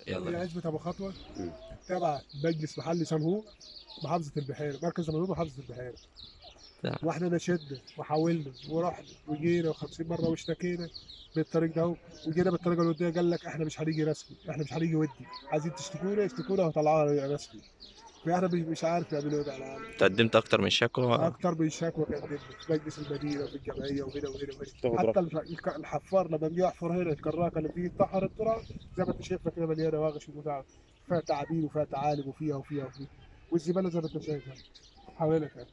هي يلا عزبة ابو خطوه مم. تبع مجلس محلي صنهور محافظه البحيره مركز صنهور محافظه البحيره نعم. واحنا نشدنا وحاولنا ورحنا وجينا و50 مره واشتكينا بالطريق ده وجينا بالطريقه الوديه قال لك احنا مش هنيجي رسمي احنا مش هنيجي ودي عايزين تشتكونا اشتكونا وطلعونا رسمي فاحنا مش- مش عارف يعملوا ايه على العالم قدمت اكتر من شكوى اكتر من شكوى قدمنا في مجلس المدينه وفي الجمعيه وهنا وهنا تاخد وهنا حتى الف- الك- الحفار لما بيجي يحفر هنا الكراكه اللي بتيجي تطحر التراب زي ما انت شايفها كده مليانه واغش وبتاع فيها تعابين وفيها تعالب وفيها وفيها وفيها والزباله زي ما انت شايفها حوالينك يعني.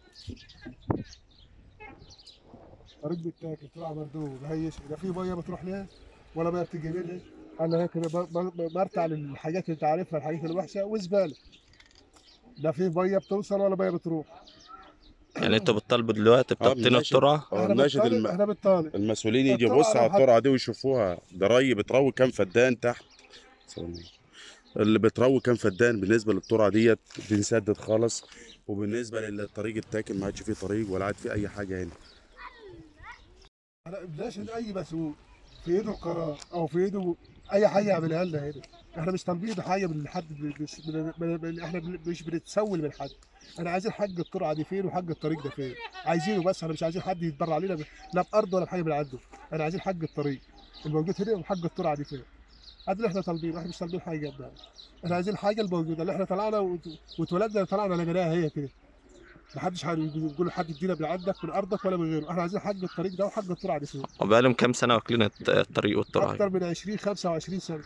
طريق بيتاكل طلع مردود هيش لا في ميه بتروح لها ولا ميه بتيجي منها انا هيك ب- ب- برتع للحاجات اللي انت عارفها الحاجات الوحشه وزباله لا في ميه بتوصل ولا ميه بتروح يعني انتوا بتطالبوا دلوقتي بتبطين ماشي. الترعه اه احنا ناشد بنطالب الم... احنا بنطالب المسؤولين يجي الترعة يبصوا على لو حد- الترعه دي ويشوفوها ده ري بتروي كام فدان تحت ثواني. اللي بتروي كام فدان بالنسبه للترعه ديت بنسدد خالص وبالنسبه للطريق التاكل ما عادش فيه طريق ولا عاد فيه اي حاجه هنا انا بلاش اي مسؤول في ايده القرار او في ايده اي حاجه يعملها لنا هنا احنا مش طالبين حاجه من حد مش من من من احنا بن- مش بنتسول من حد انا عايزين حق الترعه دي فين وحق الطريق ده فين عايزينه بس احنا مش عايزين حد يتبرع علينا ب- لا بارض ولا بحاجه من عنده انا عايزين حق الطريق الموجود هنا وحق الترعه دي فين هذا اللي احنا طالبينه احنا مش طالبين حاجه جنبها احنا عايزين الحاجه الموجوده اللي احنا طلعنا وت- واتولدنا طلعنا لقيناها هي كده محدش يقول لحد ادينا من عندك من ارضك ولا من غيره احنا عايزين حق الطريق ده وحق الترعه دي فين وبقالهم كام سنه واكلين الط- الطريق والترعه اكتر من 20 25 سنه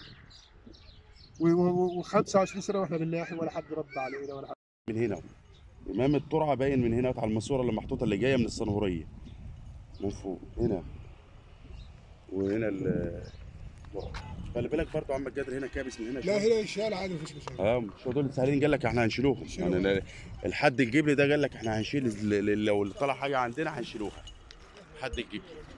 و25 سنه واحنا بنلاحي ولا حد رد علينا ولا حد من هنا امام الترعه باين من هنا على الماسوره اللي محطوطه اللي جايه من الصنهوريه من فوق هنا وهنا ال خلي بالك برضه عمك جادر هنا كابس من هنا لا شوية. هنا يشال عادي مفيش مشاكل اه مش دول سهلين قال لك احنا هنشيلوهم هنشيلوهم. يعني ال- الحد الجبل ده قال لك احنا هنشيل ال- ال- لو طلع حاجه عندنا هنشيلوها حد الجبل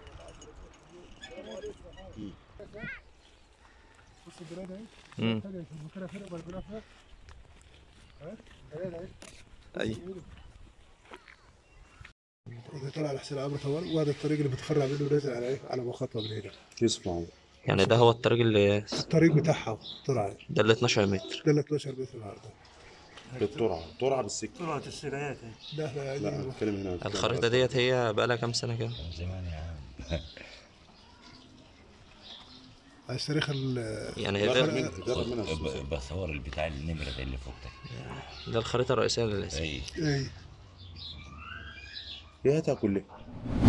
بص البلاد اهي مم. ثانية شوف مكانها فين ولا مكانها فين ها البلاد اهي اي وده طلع على حسين عمرو طوال وهذا الطريق اللي بتفرع منه نازل على ايه على مخاطبه من هنا تسمعوا يعني ده هو الطريق اللي الطريق بتاعها طلع ده اللي 12 متر ده اللي 12 متر العرض بالترعه الترعه بالسكه طلعت السيرات ده احنا لا عايزين بتكلم هنا الخريطه ديت هي بقالها كام سنه كده من زمان يا عم عايز تاريخ ال يعني هي داخل ده, منها داخل منها ب- السوسة. ب- بصور البتاع النمرة دي اللي فوق ده ده الخريطه الرئيسيه للاسم اي ايه هي هاتها كلها